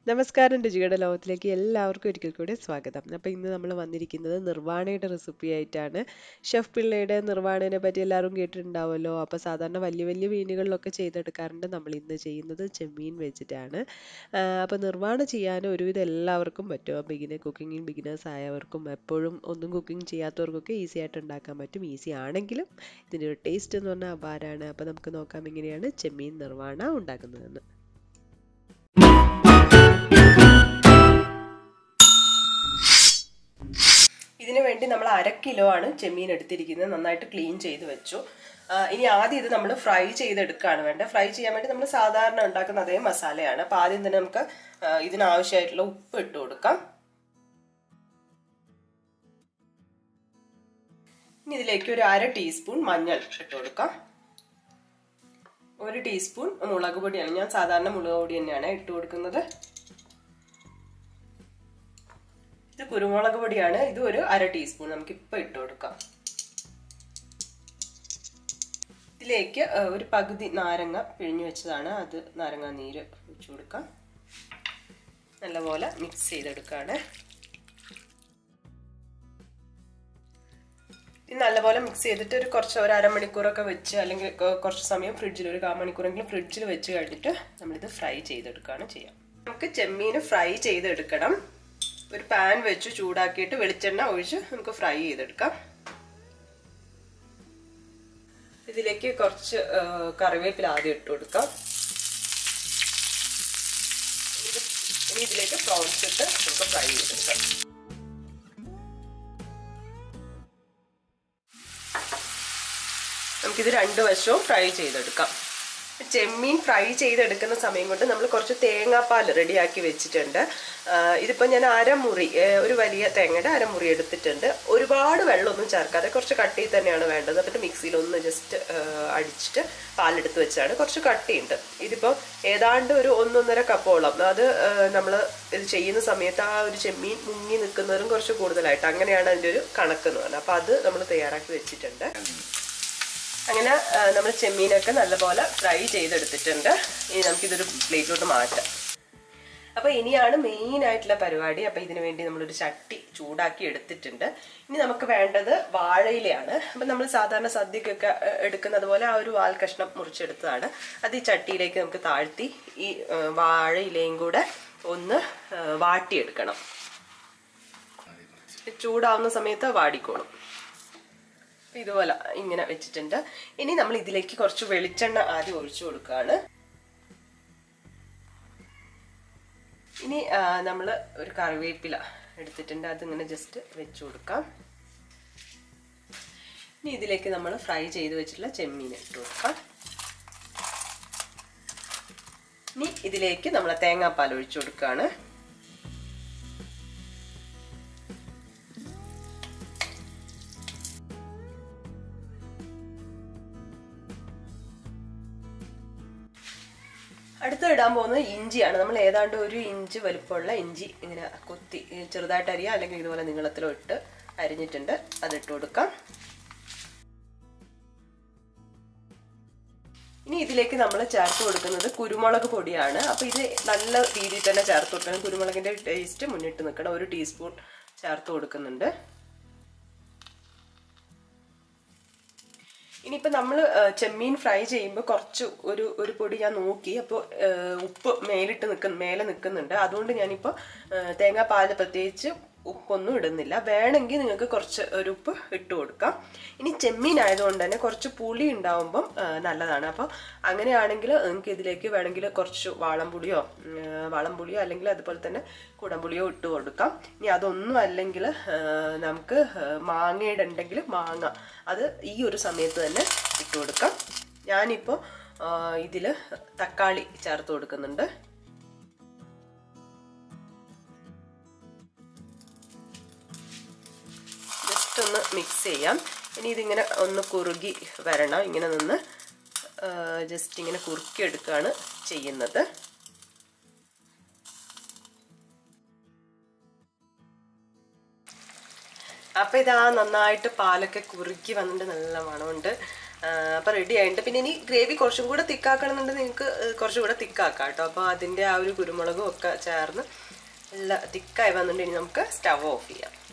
നമസ്കാരം രുചിയുടെ ലോകത്തിലേക്ക് എല്ലാവർക്കും ഒരിക്കൽ കൂടി സ്വാഗതം അപ്പോൾ ഇന്ന് നമ്മൾ വന്നിരിക്കുന്നത് നിർവാണയുടെ റെസിപ്പി ആയിട്ടാണ് ഷെഫ് പിള്ളയുടെ നിർവാണയെ പറ്റി എല്ലാവരും കേട്ടിട്ടുണ്ടാവുമല്ലോ അപ്പോൾ സാധാരണ വലിയ വലിയ മീനുകളിലൊക്കെ ചെയ്തെടുക്കാറുണ്ട് നമ്മൾ ഇന്ന് ചെയ്യുന്നത് ചെമ്മീൻ വെച്ചിട്ടാണ് അപ്പോൾ നിർവാണ ചെയ്യാൻ ഒരുവിധം എല്ലാവർക്കും പറ്റും ബിഗിനർ കുക്കിങ്ങിൽ ബിഗിനേഴ്സ് ആയവർക്കും എപ്പോഴും ഒന്നും കുക്കിംഗ് ചെയ്യാത്തവർക്കൊക്കെ ഈസി ആയിട്ട് ഉണ്ടാക്കാൻ പറ്റും ഈസി ആണെങ്കിലും ഇതിൻ്റെ ഒരു ടേസ്റ്റ് എന്ന് പറഞ്ഞാൽ അപാരാണ് അപ്പോൾ നമുക്ക് നോക്കാം എങ്ങനെയാണ് ചെമ്മീൻ നിർവാണ ഉണ്ടാക്കുന്നതെന്ന് ഇതിനു വേണ്ടി നമ്മൾ അര കിലോ ആണ് ചെമ്മീൻ എടുത്തിരിക്കുന്നത് നന്നായിട്ട് ക്ലീൻ ചെയ്ത് വെച്ചു ഇനി ആദ്യം ഇത് നമ്മൾ ഫ്രൈ ചെയ്തെടുക്കുകയാണ് വേണ്ടത് ഫ്രൈ ചെയ്യാൻ വേണ്ടി നമ്മൾ സാധാരണ ഉണ്ടാക്കുന്ന അതേ മസാലയാണ് അപ്പോൾ ആദ്യം തന്നെ നമുക്ക് ഇതിനാവശ്യമായിട്ടുള്ള ഉപ്പ് ഇട്ട് കൊടുക്കാം ഇനി ഇതിലേക്ക് ഒരു അര ടീസ്പൂൺ മഞ്ഞൾ ഇട്ട് കൊടുക്കാം ഒരു ടീസ്പൂൺ മുളക് പൊടിയാണ് ഞാൻ സാധാരണ മുളക് പൊടി തന്നെയാണ് ഇട്ട് കൊടുക്കുന്നത് ഇത് കുരുമുളക് പൊടിയാണ് ഇത് ഒരു അര ടീസ്പൂൺ നമുക്ക് ഇപ്പൊ ഇട്ട് കൊടുക്കാം ഇതിലേക്ക് ഒരു പകുതി നാരങ്ങ പിഴിഞ്ഞു വെച്ചതാണ് അത് നാരങ്ങ നീര് ഒഴിച്ചു കൊടുക്കാം നല്ലപോലെ മിക്സ് ചെയ്തെടുക്കാണ് ഇത് നല്ലപോലെ മിക്സ് ചെയ്തിട്ട് ഒരു കുറച്ച് ഒരു അരമണിക്കൂറൊക്കെ വെച്ച് അല്ലെങ്കിൽ കുറച്ച് സമയം ഫ്രിഡ്ജിൽ ഒരു കാ മണിക്കൂറെങ്കിലും ഫ്രിഡ്ജിൽ വെച്ച് കഴിഞ്ഞിട്ട് നമ്മളിത് ഫ്രൈ ചെയ്തെടുക്കുകയാണ് ചെയ്യാം നമുക്ക് ചെമ്മീൻ ഫ്രൈ ചെയ്തെടുക്കണം ഒരു പാൻ വെച്ച് ചൂടാക്കിയിട്ട് വെളിച്ചെണ്ണ ഒഴിച്ച് നമുക്ക് ഫ്രൈ ചെയ്തെടുക്കാം ഇതിലേക്ക് കുറച്ച് കറിവേപ്പില ആദ്യം ഇട്ട് കൊടുക്കാം ഇനി ഇതിലേക്ക് പ്രോൺസ് ഇട്ട് നമുക്ക് ഫ്രൈ ചെയ്തെടുക്കാം നമുക്കിത് രണ്ട് വശവും ഫ്രൈ ചെയ്തെടുക്കാം ചെമ്മീൻ ഫ്രൈ ചെയ്തെടുക്കുന്ന സമയം കൊണ്ട് നമ്മൾ കുറച്ച് തേങ്ങാപ്പാൽ റെഡിയാക്കി വെച്ചിട്ടുണ്ട് ഇതിപ്പോൾ ഞാൻ അരമുറി ഒരു വലിയ തേങ്ങയുടെ അരമുറി എടുത്തിട്ടുണ്ട് ഒരുപാട് വെള്ളമൊന്നും ചേർക്കാതെ കുറച്ച് കട്ടി തന്നെയാണ് വേണ്ടത് എന്നിട്ട് മിക്സിയിൽ ഒന്ന് ജസ്റ്റ് അടിച്ചിട്ട് പാലെടുത്ത് വെച്ചാണ് കുറച്ച് കട്ടിയുണ്ട് ഇതിപ്പോൾ ഏതാണ്ട് ഒരു ഒന്നൊന്നര കപ്പോളം അത് നമ്മൾ ഇത് ചെയ്യുന്ന സമയത്ത് ആ ഒരു ചെമ്മീൻ മുങ്ങി നിൽക്കുന്നവരും കുറച്ച് കൂടുതലായിട്ട് അങ്ങനെയാണ് അതിൻ്റെ ഒരു കണക്ക് എന്ന് പറഞ്ഞത് അപ്പോൾ അത് നമ്മൾ തയ്യാറാക്കി വെച്ചിട്ടുണ്ട് അങ്ങനെ നമ്മൾ ചെമ്മീനൊക്കെ നല്ലപോലെ ഫ്രൈ ചെയ്തെടുത്തിട്ടുണ്ട് ഇനി നമുക്കിതൊരു പ്ലേറ്റിലോട്ട് മാറ്റാം അപ്പോൾ ഇനിയാണ് മെയിൻ ആയിട്ടുള്ള പരിപാടി അപ്പോൾ ഇതിനു വേണ്ടി നമ്മളൊരു ചട്ടി ചൂടാക്കി എടുത്തിട്ടുണ്ട് ഇനി നമുക്ക് വേണ്ടത് വാഴയിലയാണ് അപ്പം നമ്മൾ സാധാരണ സദ്യക്കൊക്കെ എടുക്കുന്നത് പോലെ ആ ഒരു വാൽ കഷ്ണം മുറിച്ചെടുത്തതാണ് അത് ഈ ചട്ടിയിലേക്ക് നമുക്ക് താഴ്ത്തി ഈ വാഴയിലയും കൂടെ ഒന്ന് വാട്ടിയെടുക്കണം ചൂടാവുന്ന സമയത്ത് വാടിക്കോളും ഇതുപോലെ ഇങ്ങനെ വെച്ചിട്ടുണ്ട് ഇനി നമ്മൾ ഇതിലേക്ക് കുറച്ച് വെളിച്ചെണ്ണ ആദ്യം ഒഴിച്ചു കൊടുക്കുകയാണ് ഇനി നമ്മൾ ഒരു കറിവേപ്പില എടുത്തിട്ടുണ്ട് അതിങ്ങനെ ജസ്റ്റ് വെച്ചു കൊടുക്കാം ഇനി ഇതിലേക്ക് നമ്മൾ ഫ്രൈ ചെയ്ത് വെച്ചിട്ടുള്ള ചെമ്മീൻ ഇട്ട് കൊടുക്കാം ഇനി ഇതിലേക്ക് നമ്മൾ തേങ്ങാപ്പാൽ ഒഴിച്ചു കൊടുക്കുകയാണ് അടുത്ത് ഇടാൻ പോകുന്നത് ഇഞ്ചിയാണ് നമ്മൾ ഏതാണ്ട് ഒരു ഇഞ്ച് വലുപ്പമുള്ള ഇഞ്ചി ഇങ്ങനെ കൊത്തി ചെറുതായിട്ട് അരിയാം അല്ലെങ്കിൽ ഇതുപോലെ നീളത്തിലോ ഇട്ട് അരിഞ്ഞിട്ടുണ്ട് അതിട്ട് കൊടുക്കാം ഇനി ഇതിലേക്ക് നമ്മൾ ചേർത്ത് കൊടുക്കുന്നത് കുരുമുളക് പൊടിയാണ് അപ്പോൾ ഇത് നല്ല രീതിയിൽ തന്നെ ചേർത്ത് കൊടുക്കണം കുരുമുളകിൻ്റെ ടേസ്റ്റ് മുന്നിട്ട് നിൽക്കണം ഒരു ടീസ്പൂൺ ചേർത്ത് കൊടുക്കുന്നുണ്ട് ഇനിയിപ്പോൾ നമ്മൾ ചെമ്മീൻ ഫ്രൈ ചെയ്യുമ്പോൾ കുറച്ച് ഒരു ഒരു പൊടി ഞാൻ നോക്കി അപ്പോൾ ഉപ്പ് മേലിട്ട് നിൽക്കുന്ന മേലെ നിൽക്കുന്നുണ്ട് അതുകൊണ്ട് ഞാനിപ്പോൾ തേങ്ങാപ്പാൽ പ്രത്യേകിച്ച് ഉപ്പൊന്നും ഇടുന്നില്ല വേണമെങ്കിൽ നിങ്ങൾക്ക് കുറച്ച് ഒരു ഉപ്പ് ഇട്ട് കൊടുക്കാം ഇനി ചെമ്മീൻ ആയതുകൊണ്ട് തന്നെ കുറച്ച് പുളി ഉണ്ടാവുമ്പം നല്ലതാണ് അപ്പോൾ അങ്ങനെയാണെങ്കിൽ നിങ്ങൾക്ക് ഇതിലേക്ക് വേണമെങ്കിൽ കുറച്ച് വാളംപുളിയോ വാളംപുളിയോ അല്ലെങ്കിൽ അതുപോലെ തന്നെ കുടംപുളിയോ ഇട്ട് കൊടുക്കാം ഇനി അതൊന്നും അല്ലെങ്കിൽ നമുക്ക് മാങ്ങയുടെ ഉണ്ടെങ്കിൽ മാങ്ങ അത് ഈ ഒരു സമയത്ത് തന്നെ ഇട്ട് കൊടുക്കാം ഞാനിപ്പോൾ ഇതിൽ തക്കാളി ചേർത്ത് കൊടുക്കുന്നുണ്ട് ജസ്റ്റ് ഒന്ന് മിക്സ് ചെയ്യാം ഇനി ഇതിങ്ങനെ ഒന്ന് കുറുകി വരണം ഇങ്ങനെ നിന്ന് ജസ്റ്റ് ഇങ്ങനെ കുറുക്കി എടുക്കുകയാണ് ചെയ്യുന്നത് അപ്പോൾ ഇതാ നന്നായിട്ട് പാലൊക്കെ കുറുക്കി വന്നിട്ട് നല്ല മണമുണ്ട് അപ്പോൾ റെഡി ആയിട്ടുണ്ട് പിന്നെ ഇനി ഗ്രേവി കുറച്ചും കൂടെ തിക്കാക്കണമെന്നുണ്ടെങ്കിൽ നിങ്ങൾക്ക് കുറച്ചും കൂടെ തിക്കാക്കാം കേട്ടോ അപ്പോൾ അതിൻ്റെ ആ ഒരു കുരുമുളകും ഒക്കെ ചേർന്ന് നല്ല തിക്കായി വന്നിട്ടുണ്ടെങ്കിൽ നമുക്ക് സ്റ്റവ് ഓഫ് ചെയ്യാം